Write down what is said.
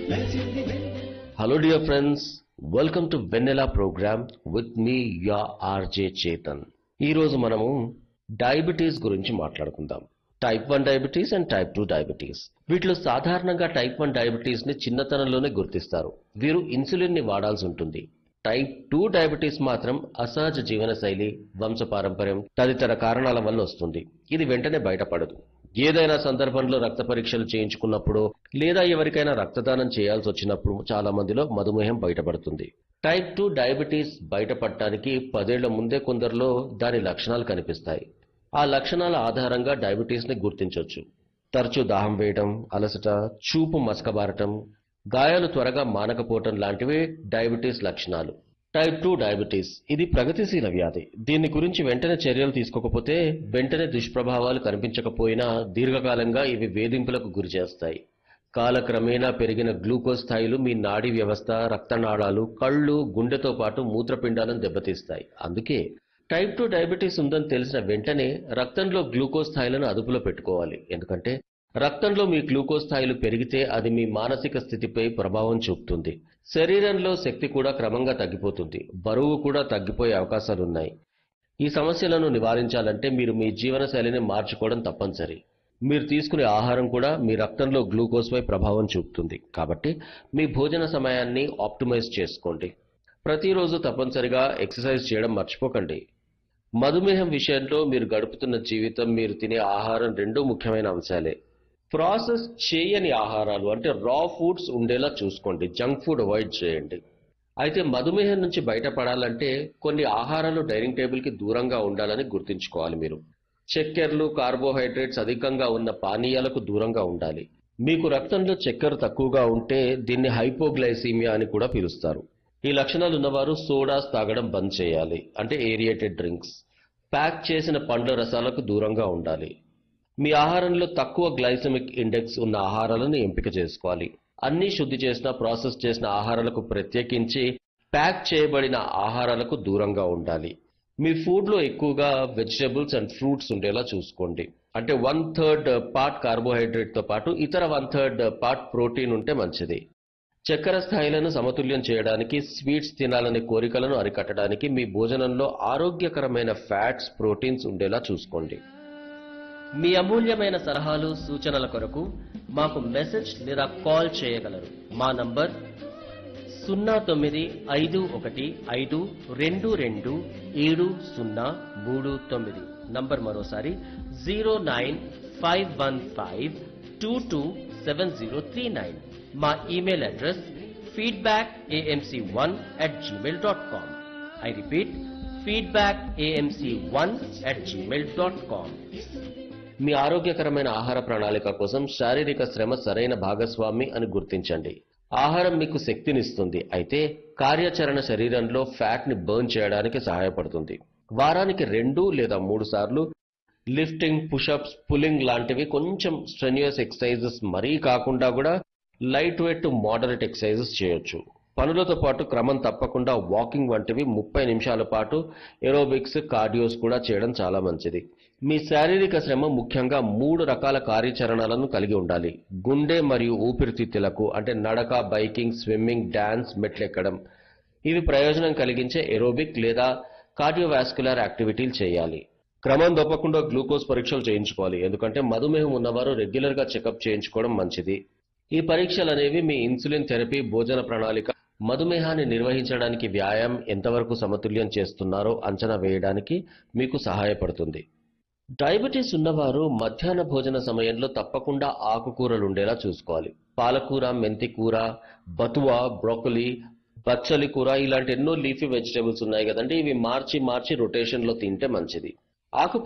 Hello, dear friends. Welcome to Vanilla program with me, your RJ Chetan. ఈ రోజు మనము diabetes గురించి మాట్లాడుకుందాం type one diabetes and type two diabetes వీటిలో సాధారణంగా టైప్ వన్ డయాబెటీస్ ని చిన్నతనంలోనే గుర్తిస్తారు వీరు ఇన్సులిన్ ని వాడాల్సి ఉంటుంది టైప్ టూ డయాబెటీస్ మాత్రం అసహజ జీవనశైలి వంశపారంపర్యం తదితర కారణాల వల్ల వస్తుంది ఇది వెంటనే బయటపడదు ఏదైనా సందర్భంలో రక్త పరీక్షలు చేయించుకున్నప్పుడు లేదా ఎవరికైనా రక్తదానం చేయాల్సి వచ్చినప్పుడు చాలా మందిలో మధుమేహం బయటపడుతుంది టైప్ టూ డయాబెటీస్ బయటపడటానికి పదేళ్ల ముందే కొందరిలో దాని లక్షణాలు కనిపిస్తాయి ఆ లక్షణాల ఆధారంగా డయాబెటీస్ ని గుర్తించవచ్చు తరచూ దాహం వేయడం అలసట చూపు మసకబారటం గాయాలు త్వరగా మానకపోవటం లాంటివే డయాబెటీస్ లక్షణాలు టైప్ టూ డయాబెటీస్ ఇది ప్రగతిశీల వ్యాధి దీని గురించి వెంటనే చర్యలు తీసుకోకపోతే వెంటనే దుష్ప్రభావాలు కనిపించకపోయినా దీర్ఘకాలంగా ఇవి వేధింపులకు గురి చేస్తాయి కాలక్రమేణా పెరిగిన గ్లూకోజ్ స్థాయిలు మీ నాడీ వ్యవస్థ రక్తనాళాలు కళ్ళు గుండెతో పాటు మూత్రపిండాలను దెబ్బతీస్తాయి అందుకే టైప్ టూ డయాబెటీస్ ఉందని తెలిసిన వెంటనే రక్తంలో గ్లూకోజ్ స్థాయిలను అదుపులో పెట్టుకోవాలి ఎందుకంటే రక్తంలో మీ గ్లూకోజ్ స్థాయిలు పెరిగితే అది మీ మానసిక స్థితిపై ప్రభావం చూపుతుంది శరీరంలో శక్తి కూడా క్రమంగా తగ్గిపోతుంది బరువు కూడా తగ్గిపోయే అవకాశాలున్నాయి ఈ సమస్యలను నివారించాలంటే మీరు మీ జీవనశైలిని మార్చుకోవడం తప్పనిసరి మీరు తీసుకునే ఆహారం కూడా మీ రక్తంలో గ్లూకోజ్ పై ప్రభావం చూపుతుంది కాబట్టి మీ భోజన సమయాన్ని ఆప్టిమైజ్ చేసుకోండి ప్రతిరోజు తప్పనిసరిగా ఎక్సర్సైజ్ చేయడం మర్చిపోకండి మధుమేహం విషయంలో మీరు గడుపుతున్న జీవితం మీరు తినే ఆహారం రెండూ ముఖ్యమైన అంశాలే ప్రాసెస్ చేయని ఆహారాలు అంటే రా ఫుడ్స్ ఉండేలా చూసుకోండి జంక్ ఫుడ్ అవాయిడ్ చేయండి అయితే మధుమేహం నుంచి బయటపడాలంటే కొన్ని ఆహారాలు డైనింగ్ టేబుల్కి దూరంగా ఉండాలని గుర్తుంచుకోవాలి మీరు చక్కెరలు కార్బోహైడ్రేట్స్ అధికంగా ఉన్న పానీయాలకు దూరంగా ఉండాలి మీకు రక్తంలో చక్కెర తక్కువగా ఉంటే దీన్ని హైపోగ్లైసీమియా అని కూడా పిలుస్తారు ఈ లక్షణాలు ఉన్నవారు సోడాస్ తాగడం బంద్ చేయాలి అంటే ఏరియేటెడ్ డ్రింక్స్ ప్యాక్ చేసిన పండ్ల రసాలకు దూరంగా ఉండాలి మీ ఆహారంలో తక్కువ గ్లైసమిక్ ఇండెక్స్ ఉన్న ఆహారాలను ఎంపిక చేసుకోవాలి అన్ని శుద్ధి చేసిన ప్రాసెస్ చేసిన ఆహారాలకు ప్రత్యేకించి ప్యాక్ చేయబడిన ఆహారాలకు దూరంగా ఉండాలి మీ ఫుడ్లో ఎక్కువగా వెజిటబుల్స్ అండ్ ఫ్రూట్స్ ఉండేలా చూసుకోండి అంటే వన్ థర్డ్ పార్ట్ కార్బోహైడ్రేట్తో పాటు ఇతర వన్ థర్డ్ పార్ట్ ప్రోటీన్ ఉంటే మంచిది చక్కెర స్థాయిలను సమతుల్యం చేయడానికి స్వీట్స్ తినాలనే కోరికలను అరికట్టడానికి మీ భోజనంలో ఆరోగ్యకరమైన ఫ్యాట్స్ ప్రోటీన్స్ ఉండేలా చూసుకోండి మీ అమూల్యమైన సలహాలు సూచనల కొరకు మాకు మెసేజ్ లేదా కాల్ చేయగలరు మా నంబర్ సున్నా తొమ్మిది ఐదు ఒకటి ఐదు రెండు రెండు ఏడు సున్నా మూడు తొమ్మిది నంబర్ మరోసారి zero nine five one five two two seven zero three nine మా email address feedback AMC one at Gmail dot com I repeat feedback AMC one at Gmail dot com మీ ఆరోగ్యకరమైన ఆహార ప్రణాళిక కోసం శారీరక శ్రమ సరైన భాగస్వామి అని గుర్తించండి ఆహారం మీకు శక్తినిస్తుంది అయితే కార్యాచరణ శరీరంలో ఫ్యాట్ ని బర్న్ చేయడానికి సహాయపడుతుంది వారానికి రెండు లేదా మూడు సార్లు లిఫ్టింగ్ పుషప్స్ పుల్లింగ్ లాంటివి కొంచెం స్ట్రెన్యూయస్ ఎక్సర్సైజెస్ మరీ కాకుండా కూడా light weight to moderate exercises చేయొచ్చు పనులతో పాటు క్రమం తప్పకుండా వాకింగ్ వంటివి ముప్పై నిమిషాల పాటు ఏరోబిక్స్ కార్డియోస్ కూడా చేయడం చాలా మంచిది మీ శారీరక శ్రమ ముఖ్యంగా మూడు రకాల కార్యాచరణలను కలిగి ఉండాలి గుండె మరియు ఊపిరితిత్తులకు అంటే నడక బైకింగ్ స్విమ్మింగ్ డాన్స్ మెట్లెక్కడం ఇవి ప్రయోజనం కలిగించే ఏరోబిక్ లేదా కార్డియోవాస్కులర్ యాక్టివిటీలు చేయాలి క్రమం తప్పకుండా గ్లూకోజ్ పరీక్షలు చేయించుకోవాలి ఎందుకంటే మధుమేహం ఉన్నవారు రెగ్యులర్ గా చెకప్ చేయించుకోవడం మంచిది ఈ పరీక్షలు అనేవి మీ ఇన్సులిన్ థెరపీ భోజన ప్రణాళిక మధుమేహాన్ని నిర్వహించడానికి వ్యాయామం ఎంతవరకు సమతుల్యం చేస్తున్నారో అంచనా వేయడానికి మీకు సహాయపడుతుంది డయాబెటీస్ ఉన్నవారు మధ్యాహ్న భోజన సమయంలో తప్పకుండా ఆకుకూరలు ఉండేలా చూసుకోవాలి పాలకూర మెంతి కూర బతువా బ్రోకలీ బచ్చలి కూర ఇలాంటి ఎన్నో లీఫీ వెజిటేబుల్స్ ఉన్నాయి కదండి ఇవి మార్చి మార్చి రొటేషన్ లో తింటే మంచిది ఆకు